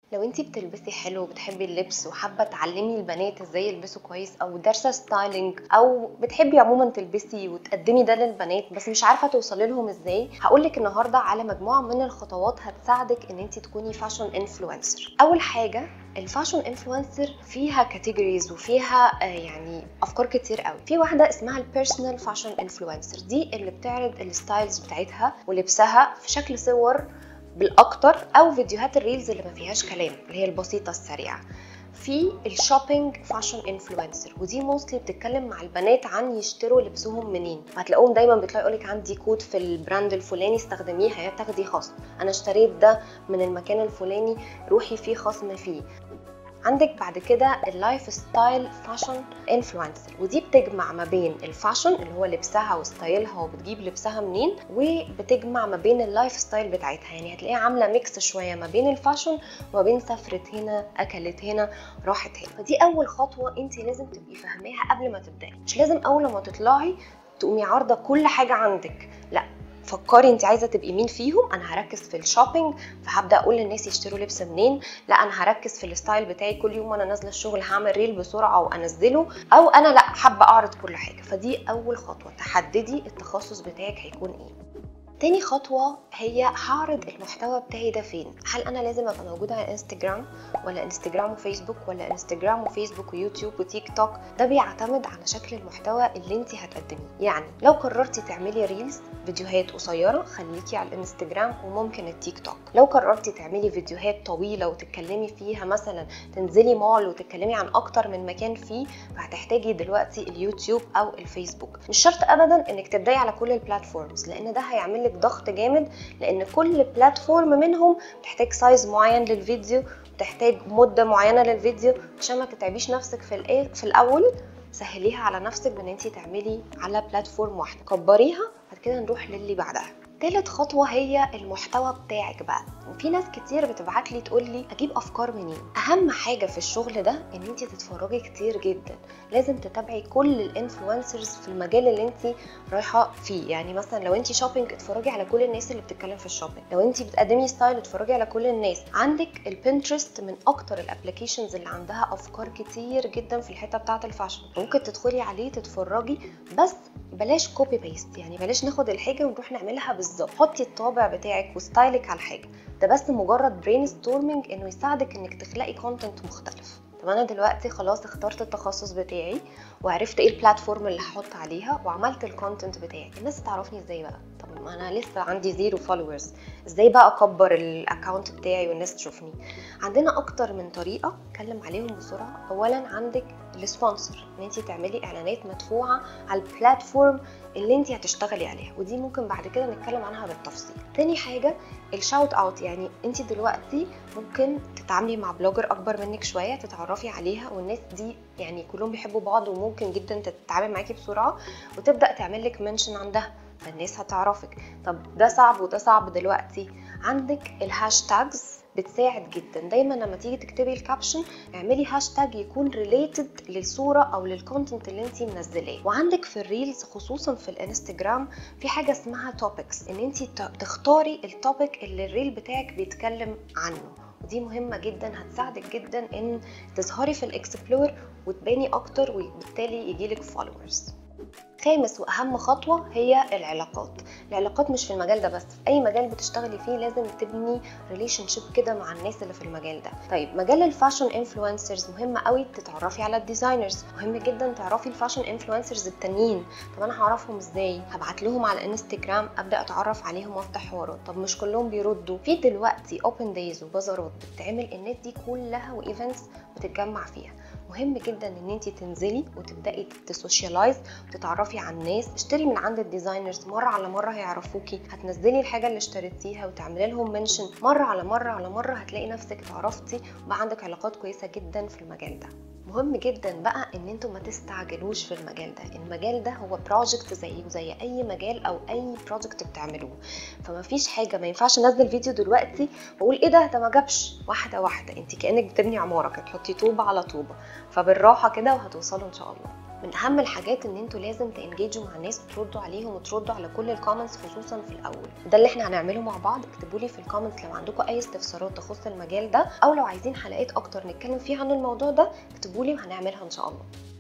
لو انتي بتلبسي حلو وبتحبي اللبس وحابه تعلمي البنات ازاي يلبسوا كويس او دارسه ستايلينج او بتحبي عموما تلبسي وتقدمي ده للبنات بس مش عارفه توصلي لهم ازاي هقولك النهارده على مجموعه من الخطوات هتساعدك ان انتي تكوني فاشن انفلونسر اول حاجه الفاشن انفلونسر فيها كاتيجوريز وفيها آه، يعني افكار كتير قوي في واحده اسمها البيرسونال فاشن انفلونسر دي اللي بتعرض الستايلز بتاعتها ولبسها في شكل صور بالاكتر او فيديوهات الريلز اللي ما فيهاش كلام اللي هي البسيطه السريعه في الشوبينج فاشن انفلونسر ودي موستلي بتتكلم مع البنات عن يشتروا لبسهم منين هتلاقوهم دايما بيطلعوا يقولك عندي كود في البراند الفلاني استخدميه هي تاخدي خصم انا اشتريت ده من المكان الفلاني روحي فيه خصم فيه عندك بعد كده اللايف ستايل فاشن انفلونسر ودي بتجمع ما بين الفاشن اللي هو لبسها وستايلها وبتجيب لبسها منين وبتجمع ما بين اللايف ستايل بتاعتها يعني هتلاقيها عامله ميكس شويه ما بين الفاشن وما بين سافرت هنا اكلت هنا راحت هنا فدي اول خطوه انت لازم تبقي فاهماها قبل ما تبداي مش لازم اول ما تطلعي تقومي عارضه كل حاجه عندك لا فكري انت عايزه تبقي مين فيهم انا هركز في الشوبينج فهبدا اقول للناس يشتروا لبس منين لا انا هركز في الستايل بتاعي كل يوم وانا نازله الشغل هعمل ريل بسرعه وانزله او انا لا حابه اعرض كل حاجه فدي اول خطوه تحددي التخصص بتاعك هيكون ايه تاني خطوة هي هعرض المحتوى بتاعي ده فين؟ هل أنا لازم أبقى موجودة على انستجرام ولا انستجرام وفيسبوك ولا انستجرام وفيسبوك ويوتيوب وتيك توك؟ ده بيعتمد على شكل المحتوى اللي انت هتقدميه، يعني لو قررتي تعملي ريلز فيديوهات قصيرة خليكي على الانستجرام وممكن التيك توك، لو قررتي تعملي فيديوهات طويلة وتتكلمي فيها مثلا تنزلي مول وتتكلمي عن أكتر من مكان فيه فهتحتاجي دلوقتي اليوتيوب أو الفيسبوك، مش شرط أبدا إنك تبدأي على كل البلاتفورمز لأن ده هيعمل لك ضغط جامد لان كل بلاتفورم منهم بتحتاج سايز معين للفيديو بتحتاج مده معينه للفيديو عشان ما تتعبيش نفسك في الإيه في الاول سهليها على نفسك بان انت تعملي على بلاتفورم واحده كبريها بعد كده نروح للي بعدها تالت خطوة هي المحتوى بتاعك بقى وفي ناس كتير بتبعت لي تقول لي اجيب افكار منين اهم حاجة في الشغل ده ان انت تتفرجي كتير جدا لازم تتابعي كل الانفلونسرز في المجال اللي انت رايحة فيه يعني مثلا لو انت شوبينج اتفرجي على كل الناس اللي بتتكلم في الشوبينج لو انت بتقدمي ستايل اتفرجي على كل الناس عندك البنترست من اكتر الابلكيشنز اللي عندها افكار كتير جدا في الحتة بتاعة الفاشن ممكن تدخلي عليه تتفرجي بس بلاش كوبي بيست يعني بلاش ناخد الحاجة ونروح نعملها بالظبط حطي الطابع بتاعك وستايلك على الحاجة ده بس مجرد برين ستورمنج انه يساعدك انك تخلقي كونتنت مختلف طب انا دلوقتي خلاص اخترت التخصص بتاعي وعرفت ايه البلاتفورم اللي هحط عليها وعملت الكونتنت بتاعي الناس تعرفني ازاي بقى طب ما انا لسه عندي زيرو فولورز ازاي بقى اكبر الاكونت بتاعي والناس تشوفني عندنا اكتر من طريقه اتكلم عليهم بسرعه اولا عندك السبونسر ان انت تعملي اعلانات مدفوعه على البلاتفورم اللي انت هتشتغلي عليها ودي ممكن بعد كده نتكلم عنها بالتفصيل تاني حاجه الشاوت اوت يعني انت دلوقتي ممكن تتعاملي مع بلوجر اكبر منك شويه تتعرفي عليها والناس دي يعني كلهم بيحبوا بعض وممكن جدا تتعامل معاكي بسرعه وتبدا تعمل لك منشن عندها فالناس هتعرفك طب ده صعب وده صعب دلوقتي عندك الهاشتاجز بتساعد جدا دايما لما تيجي تكتبي الكابشن اعملي هاشتاج يكون ريليتد للصوره او للكونتنت اللي انت منزلاه وعندك في الريلز خصوصا في الانستجرام في حاجه اسمها توبكس ان انت تختاري التوبيك اللي الريل بتاعك بيتكلم عنه ودي مهمه جدا هتساعدك جدا ان تظهري في الاكسبلور وتباني اكتر وبالتالي يجيلك فولورز خامس واهم خطوه هي العلاقات العلاقات مش في المجال ده بس في اي مجال بتشتغلي فيه لازم تبني ريليشن شيب كده مع الناس اللي في المجال ده طيب مجال الفاشن انفلونسرز مهم قوي تتعرفي على الديزاينرز مهم جدا تعرفي الفاشن انفلونسرز التانيين طب انا هعرفهم ازاي هبعت لهم على الانستجرام ابدا اتعرف عليهم وافتح حوارات طب مش كلهم بيردوا في دلوقتي اوبن دايز وبازارات بتتعمل الناس دي كلها وايفنتس بتتجمع فيها مهم جدا ان انت تنزلي وتبداي تسوشيالايز وتتعرفي على الناس اشتري من عند الديزاينرز مره على مره هيعرفوكي هتنزلي الحاجه اللي اشتريتيها وتعملي لهم منشن مره على مره على مره هتلاقي نفسك اتعرفتي وبقى عندك علاقات كويسه جدا في المجال ده مهم جدا بقى ان انتوا ما تستعجلوش في المجال ده المجال ده هو بروجكت زيه زي اي مجال او اي بروجكت بتعملوه فما فيش حاجه ما ينفعش انزل فيديو دلوقتي واقول ايه ده ده ما جابش واحده واحده انت كانك بتبني عماره كده تحطي طوبه على طوبه فبالراحه كده وهتوصلوا ان شاء الله من اهم الحاجات ان انتوا لازم تانجيجوا مع الناس وتردوا عليهم وتردوا على كل الكومنتس خصوصا في الاول ده اللي احنا هنعمله مع بعض اكتبوا لي في الكومنتس لو عندكم اي استفسارات تخص المجال ده او لو عايزين حلقات اكتر نتكلم فيها عن الموضوع ده اكتبوا لي وهنعملها ان شاء الله